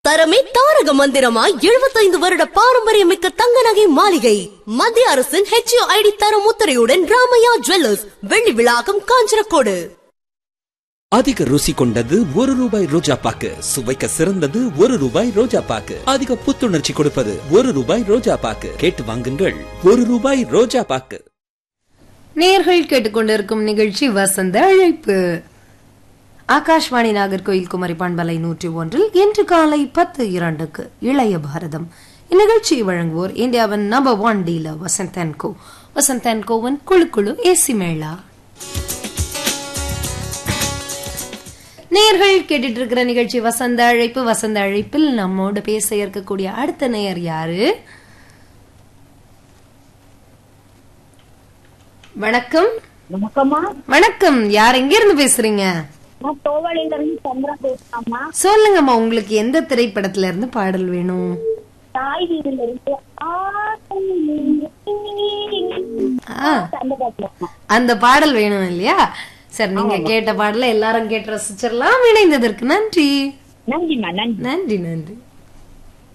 தரமே தாரக மந்திரமாய் எழுபத்தைந்து வருட பாரம்பரியமிக்க தங்க நகை மாளிகை மத்திய அரசின் ஹெச்ஓ ஐடி தரம் முத்திரையுடன் ராமையா ஜுவல்லர்ஸ் வெள்ளி விழாக்கம் காஞ்சனக்கோடு அதிக ருசி கொண்டது ஒரு ரூபாய் ரோஜா பாக்கு சுவைக்க சிறந்தது ஒரு ரூபாய் ரோஜா பாக்கு அதிக புத்துணர்ச்சி கொடுப்பது ஒரு ரூபாய் ரோஜா பாக்கு கேட்டு வாங்குங்கள் ஒரு ரூபாய் ரோஜா பாக்கு நேர்கள் கேட்டுக்கொண்டிருக்கும் நிகழ்ச்சி வசந்த அழைப்பு ஆகாஷ்வாணி நாகர்கோயில் குமரி பண்பலை நூற்றி ஒன்றில் இன்று காலை பத்து இரண்டுக்கு இளைய பாரதம் இந்நிகழ்ச்சியை வழங்குவோர் இந்தியாவின் number one dealer Vasanth and co Vasanth and கோவின் குழு குழு ஏசி மேளா நேர்கள் கேட்டுட்டு இருக்கிற நிகழ்ச்சி வசந்த அழைப்பு வசந்த அழைப்பில் நம்மோடு பேச இருக்கக்கூடிய அடுத்த நேயர் யாரு வணக்கம் வணக்கம்மா வணக்கம் யார் எங்க இருந்து பேசுறீங்க நான் தோவாளியில இருந்து சந்திரா பேசுறேம்மா சொல்லுங்கம்மா உங்களுக்கு எந்த திரைப்படத்துல இருந்து பாடல் வேணும் தாய் வீடுல இருந்து ஆசை ஆ, அந்த பாட்டுலம்மா அந்த பாடல் வேணும் இல்லையா சரி நீங்க கேட்ட பாடல எல்லாரும் கேட்டு ரசிச்சிடலாம் இணைந்ததற்கு நன்றி நன்றிம்மா நன்றி நன்றி நன்றி